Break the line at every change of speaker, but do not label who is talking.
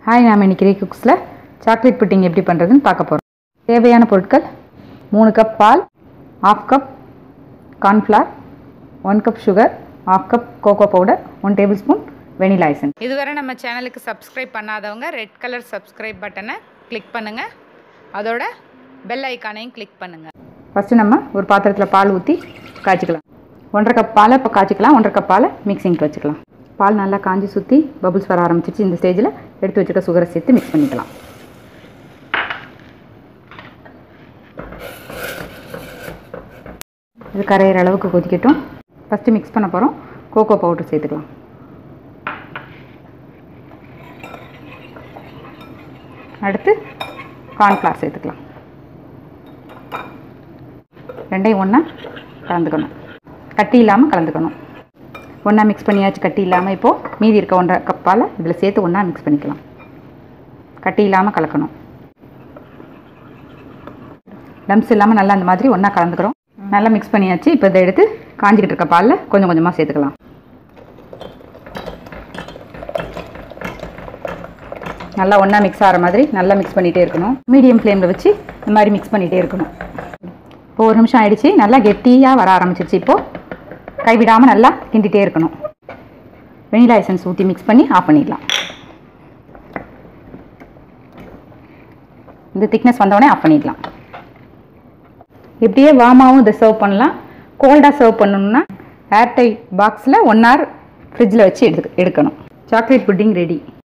hi நாம் இன்னைக்கு ரீ குக்ஸில் chocolate pudding எப்படி பண்ணுறதுன்னு பார்க்க போகிறோம் தேவையான பொருட்கள் மூணு கப் பால் half cup cornflour one cup sugar half cup cocoa powder one tablespoon vanilla essence
இதுவரை நம்ம சேனலுக்கு சப்ஸ்கிரைப் பண்ணாதவங்க ரெட் கலர் சப்ஸ்கிரைப் பட்டனை கிளிக் பண்ணுங்கள் அதோட பெல் ஐக்கானையும் கிளிக் பண்ணுங்கள்
ஃபஸ்ட்டு நம்ம ஒரு பாத்திரத்தில் பால் ஊற்றி காய்ச்சிக்கலாம் ஒன்றரை கப் பாலை இப்போ காய்ச்சிக்கலாம் ஒன்றரை கப் பாலை மிக்சிங்க்கு வச்சுக்கலாம் பால் நல்லா காஞ்சி சுற்றி பபுள்ஸ் வர ஆரம்பிச்சிச்சு இந்த ஸ்டேஜில் எடுத்து வச்சுக்க சுகரை சேர்த்து மிக்ஸ் பண்ணிக்கலாம் இது கரையிற அளவுக்கு கொதிக்கட்டும் ஃபஸ்ட்டு மிக்ஸ் பண்ண போகிறோம் கோகோ பவுடர் சேர்த்துக்கலாம் அடுத்து கார்ன்ஃப்ளவர் சேர்த்துக்கலாம் ரெண்டையும் ஒன்றா கலந்துக்கணும் கட்டி இல்லாமல் கலந்துக்கணும் ஒன்றா மிக்ஸ் பண்ணியாச்சு கட்டி இல்லாமல் இப்போது மீதி இருக்க ஒன்றரை கப்பால் இதில் சேர்த்து ஒன்றா மிக்ஸ் பண்ணிக்கலாம் கட்டி இல்லாமல் கலக்கணும் லம்ஸ் இல்லாமல் நல்லா அந்த மாதிரி ஒன்றா கலந்துக்கிறோம் நல்லா மிக்ஸ் பண்ணியாச்சு இப்போ இதை எடுத்து காஞ்சிக்கிட்டு இருக்க பாலில் கொஞ்சம் கொஞ்சமாக சேர்த்துக்கலாம் நல்லா ஒன்றா மிக்ஸ் ஆகிற மாதிரி நல்லா மிக்ஸ் பண்ணிகிட்டே இருக்கணும் மீடியம் ஃப்ளேமில் வச்சு இந்த மாதிரி மிக்ஸ் பண்ணிகிட்டே இருக்கணும் இப்போ ஒரு நிமிஷம் ஆயிடுச்சு நல்லா கெட்டியாக வர ஆரம்பிச்சிருச்சு இப்போது கைவிடாமல் நல்லா கிண்டிகிட்டே இருக்கணும் வெனிலா எசன்ஸ் ஊற்றி மிக்ஸ் பண்ணி ஆஃப் பண்ணிடலாம் இந்த திக்னஸ் வந்தோடனே ஆஃப் பண்ணிடலாம் இப்படியே வாமாவும் இதை சர்வ் பண்ணலாம் கோல்டாக சர்வ் பண்ணணும்னா ஏர்டைட் பாக்ஸில் ஒன் ஹவர் ஃப்ரிட்ஜில் வச்சு எடு எடுக்கணும் சாக்லேட் புட்டிங் ரெடி